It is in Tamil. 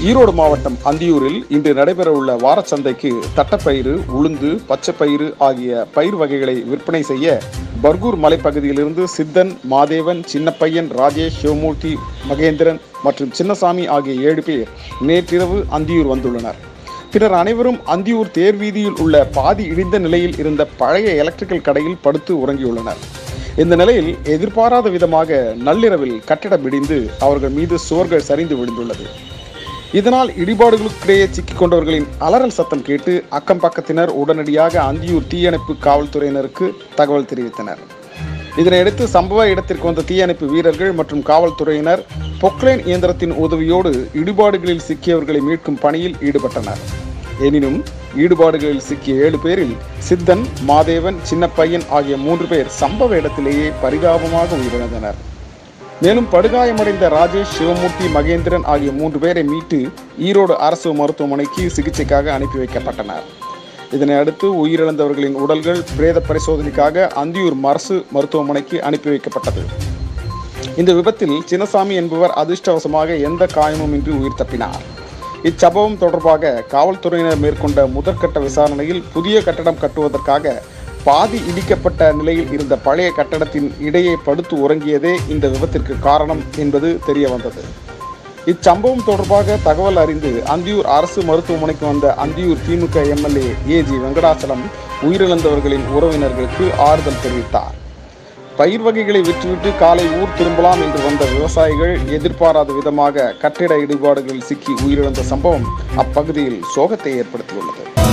ஈரோடு மாவட்டம் அந்தியூரில் இன்று நடைபெறவுள்ள வாரச்சந்தைக்கு தட்டப்பயிறு உளுந்து பச்சைப்பயிறு ஆகிய பயிர் வகைகளை விற்பனை செய்ய பர்கூர் மலைப்பகுதியிலிருந்து சித்தன் மாதேவன் சின்னப்பையன் ராஜேஷ் சிவமூர்த்தி மகேந்திரன் மற்றும் சின்னசாமி ஆகிய ஏழு பேர் நேற்றிரவு அந்தியூர் வந்துள்ளனர் பின்னர் அனைவரும் அந்தியூர் தேர் வீதியில் உள்ள பாதி இடிந்த நிலையில் இருந்த பழைய எலக்ட்ரிக்கல் கடையில் படுத்து உறங்கியுள்ளனர் இந்த நிலையில் எதிர்பாராத விதமாக நள்ளிரவில் கட்டிடம் இடிந்து அவர்கள் மீது சுவர்கள் சரிந்து விழுந்துள்ளது இதனால் இடிபாடுகளுக்கிடையே சிக்கிக் கொண்டவர்களின் அலறல் சத்தம் கேட்டு அக்கம் பக்கத்தினர் உடனடியாக அந்தியூர் தீயணைப்பு காவல்துறையினருக்கு தகவல் தெரிவித்தனர் இதனையடுத்து சம்பவ இடத்திற்கு வந்த தீயணைப்பு வீரர்கள் மற்றும் காவல்துறையினர் பொக்லைன் இயந்திரத்தின் உதவியோடு இடிபாடுகளில் சிக்கியவர்களை மீட்கும் பணியில் ஈடுபட்டனர் எனினும் ஈடுபாடுகளில் சிக்கிய ஏழு பேரில் சித்தன் மாதேவன் சின்னப்பையன் ஆகிய மூன்று பேர் சம்பவ இடத்திலேயே பரிதாபமாக உயிரிழந்தனர் மேலும் படுகாயமடைந்த ராஜேஷ் சிவமூர்த்தி மகேந்திரன் ஆகிய மூன்று பேரை மீட்டு ஈரோடு அரசு மருத்துவமனைக்கு சிகிச்சைக்காக அனுப்பி வைக்கப்பட்டனர் இதனை அடுத்து உயிரிழந்தவர்களின் உடல்கள் பிரேத பரிசோதனைக்காக அந்தியூர் அரசு மருத்துவமனைக்கு அனுப்பி வைக்கப்பட்டது இந்த விபத்தில் சின்னசாமி என்பவர் அதிர்ஷ்டவசமாக எந்த காயமும் இன்றி உயிர் தப்பினார் இச்சம்பவம் தொடர்பாக காவல்துறையினர் மேற்கொண்ட முதற்கட்ட விசாரணையில் புதிய கட்டடம் கட்டுவதற்காக பாதி இடிக்கப்பட்ட நிலையில் இருந்த பழைய கட்டடத்தின் இடையே படுத்து உறங்கியதே இந்த விபத்திற்கு காரணம் என்பது தெரிய வந்தது இச்சம்பவம் தொடர்பாக தகவல் அறிந்து அந்தியூர் அரசு மருத்துவமனைக்கு வந்த அந்தியூர் திமுக எம்எல்ஏ ஏஜி வெங்கடாச்சலம் உயிரிழந்தவர்களின் உறவினர்களுக்கு ஆறுதல் தெரிவித்தார் பயிர் வகைகளை விற்றுவிட்டு காலை ஊர் திரும்பலாம் என்று வந்த விவசாயிகள் எதிர்பாராத விதமாக கட்டிட இடிபாடுகளில் சிக்கி உயிரிழந்த சம்பவம் அப்பகுதியில் சோகத்தை ஏற்படுத்தியுள்ளது